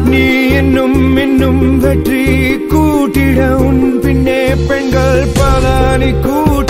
நீ இன்னும் இன்னும் வெற்றி கூட்டிட உன் பின்னே பெண்கள் பல நீ கூட்ட